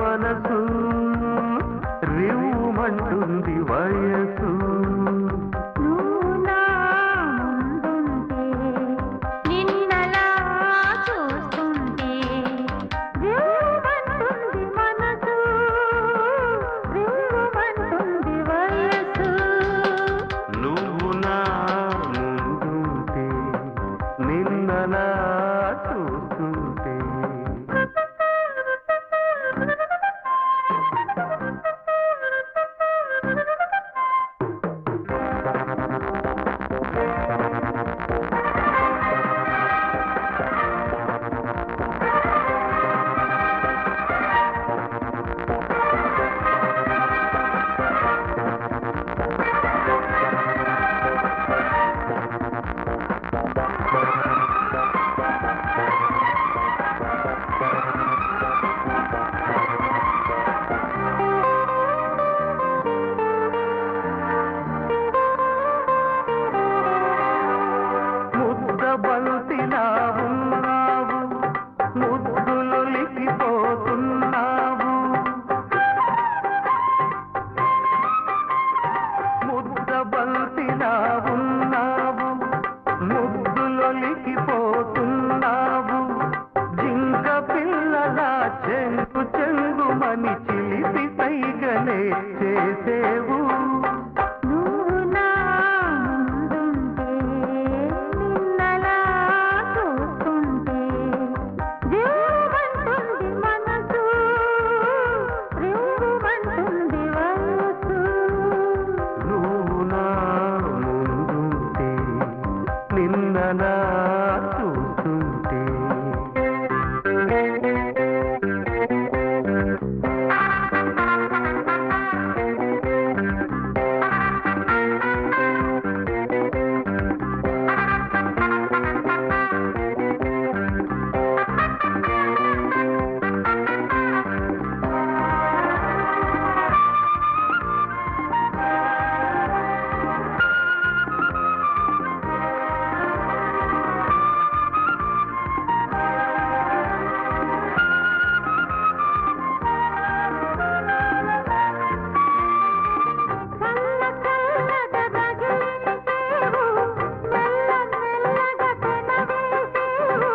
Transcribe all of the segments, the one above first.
మనసు రివ్వుమంటుంది వయసు నువ్వు నా ముందుంటే నిన్నలా చూస్తుంటే రివ్వుమంటుంది మనసు రివ్వుమంటుంది వయసు నువ్వు నా ముందుంటే నిన్నలా చూస్తుంటే ముద్ద బంతిలా ఉన్నావు ముద్దులొలికిపోతున్నావు ముద్ద బంతిలా ఉన్నావు ముద్దులొలికిపోతున్నావు జింక పిల్లల చెంగు చెంగుమని చిలిపి సైగలే చేసేవు నువ్వు నా ముందుంటే నిన్నలా చూస్తుంటే రివ్వుమంటుంది మనసు రివ్వుమంటుంది వయసు నువ్వు నా ముందుంటే నిన్నలా చూస్తుంటే చల్ల చల్లగా తగిలించేవు మెల్ల మెల్లగా పెనవేసేవు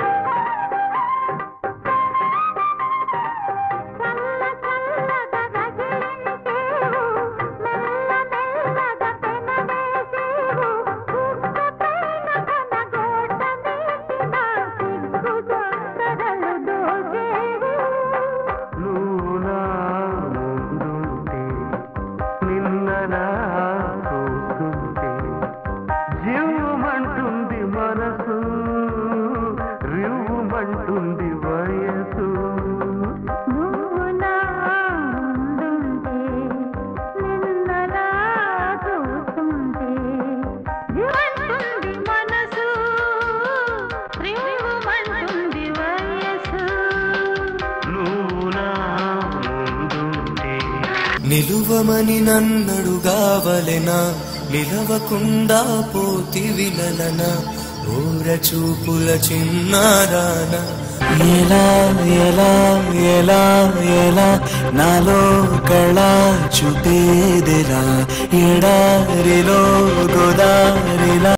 చల్ల చల్లగా తగిలించేవు మెల్ల మెల్లగా పెనవేసేవు గుడ్డపైన కనగోడ మీటిన సిగ్గు తొందరలు దోచేవు నువ్వు నా ముందుంటే నిన్నలా చూస్తుంటే జీవమంటుంది మనసు రివ్వుమంటుంది వయసు నువ్వు నా ముందుంటే నిన్నలా చూస్తుంటే జీవంటుంది మనసు రివ్వుమంటుంది వయసు నువ్వు నా ముందుంటే నిలువమని నన్నడుగావలెనా నిలవకుండా పోతివి లలన ఊర చూపుల చిన్నారాన ఎలా ఎలా ఎలా ఎలా నాలో కళ చూపేదెలా ఎడారిలో గోదారిలా